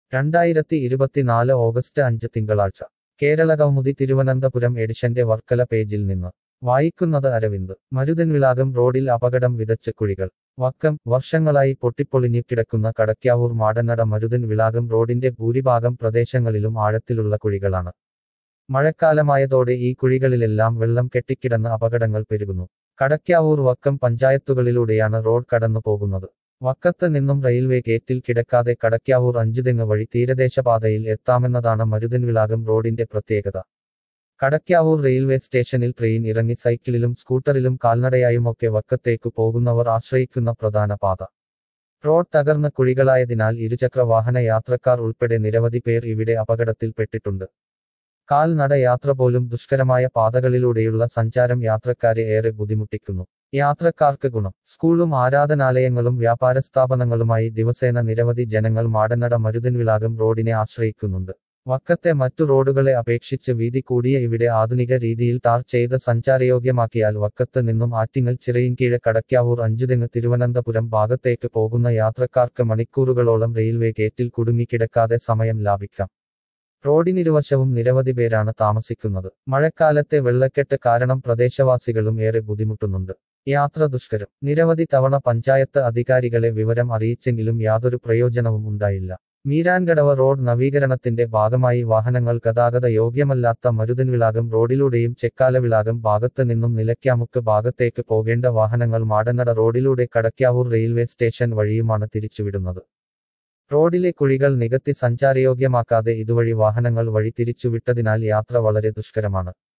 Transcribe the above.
രണ്ടായിരത്തി ഇരുപത്തിനാല് ഓഗസ്റ്റ് അഞ്ച് തിങ്കളാഴ്ച കേരളകൗമുദി തിരുവനന്തപുരം എഡിഷന്റെ വർക്കല പേജിൽ നിന്ന് വായിക്കുന്നത് അരവിന്ദ് മരുതൻവിളാകം റോഡിൽ അപകടം വിതച്ച കുഴികൾ വക്കം വർഷങ്ങളായി പൊട്ടിപ്പൊളിഞ്ഞു കിടക്കുന്ന കടയ്ക്കാവൂർ മാടനട മരുതൻ വിളാകം റോഡിന്റെ ഭൂരിഭാഗം പ്രദേശങ്ങളിലും ആഴത്തിലുള്ള കുഴികളാണ് മഴക്കാലമായതോടെ ഈ കുഴികളിലെല്ലാം വെള്ളം കെട്ടിക്കിടന്ന് അപകടങ്ങൾ പെരുകുന്നു കടയ്ക്കാവൂർ വക്കം പഞ്ചായത്തുകളിലൂടെയാണ് റോഡ് കടന്നു പോകുന്നത് വക്കത്ത് നിന്നും റെയിൽവേ ഗേറ്റിൽ കിടക്കാതെ കടയ്ക്കാവൂർ അഞ്ചുതെങ്ങ് വഴി തീരദേശപാതയിൽ എത്താമെന്നതാണ് മരുതൻവിളാകം റോഡിന്റെ പ്രത്യേകത കടയ്ക്കാവൂർ റെയിൽവേ സ്റ്റേഷനിൽ ട്രെയിൻ ഇറങ്ങി സൈക്കിളിലും സ്കൂട്ടറിലും കാൽനടയായുമൊക്കെ വക്കത്തേക്കു പോകുന്നവർ ആശ്രയിക്കുന്ന പ്രധാന പാത റോഡ് തകർന്ന കുഴികളായതിനാൽ ഇരുചക്ര വാഹന യാത്രക്കാർ ഉൾപ്പെടെ നിരവധി പേർ ഇവിടെ അപകടത്തിൽപ്പെട്ടിട്ടുണ്ട് കാൽനട യാത്ര പോലും ദുഷ്കരമായ പാതകളിലൂടെയുള്ള സഞ്ചാരം യാത്രക്കാരെ ഏറെ ബുദ്ധിമുട്ടിക്കുന്നു യാത്രക്കാർക്ക് ഗുണം സ്കൂളും ആരാധനാലയങ്ങളും വ്യാപാര സ്ഥാപനങ്ങളുമായി ദിവസേന നിരവധി ജനങ്ങൾ മാടനട മരുതൻവിളാകം റോഡിനെ ആശ്രയിക്കുന്നുണ്ട് വക്കത്തെ മറ്റു റോഡുകളെ അപേക്ഷിച്ച് വീതി കൂടിയ ഇവിടെ ആധുനിക രീതിയിൽ ടാർ ചെയ്ത് സഞ്ചാരയോഗ്യമാക്കിയാൽ വക്കത്ത് നിന്നും ആറ്റിങ്ങൽ ചിറയിൻകീഴ് കടയ്ക്കാവൂർ അഞ്ചുതെങ്ങ് തിരുവനന്തപുരം ഭാഗത്തേക്ക് പോകുന്ന യാത്രക്കാർക്ക് മണിക്കൂറുകളോളം റെയിൽവേ ഗേറ്റിൽ കുടുങ്ങിക്കിടക്കാതെ സമയം ലാഭിക്കാം റോഡിനിരുവശവും നിരവധി പേരാണ് താമസിക്കുന്നത് മഴക്കാലത്തെ വെള്ളക്കെട്ട് കാരണം പ്രദേശവാസികളും ഏറെ ബുദ്ധിമുട്ടുന്നുണ്ട് യാത്ര ദുഷ്കരം നിരവധി തവണ പഞ്ചായത്ത് അധികാരികളെ വിവരം അറിയിച്ചെങ്കിലും യാതൊരു പ്രയോജനവും ഉണ്ടായില്ല മീരാൻകടവ റോഡ് നവീകരണത്തിന്റെ ഭാഗമായി വാഹനങ്ങൾ ഗതാഗത യോഗ്യമല്ലാത്ത മരുതൻവിളാകം റോഡിലൂടെയും ചെക്കാലവിളാകം ഭാഗത്ത് നിന്നും നിലയ്ക്കാമുക്ക് ഭാഗത്തേക്ക് പോകേണ്ട വാഹനങ്ങൾ മാടനട റോഡിലൂടെ കടയ്ക്കാവൂർ റെയിൽവേ സ്റ്റേഷൻ വഴിയുമാണ് തിരിച്ചുവിടുന്നത് റോഡിലെ കുഴികൾ നികത്തി സഞ്ചാരയോഗ്യമാക്കാതെ ഇതുവഴി വാഹനങ്ങൾ വഴി തിരിച്ചുവിട്ടതിനാൽ യാത്ര വളരെ ദുഷ്കരമാണ്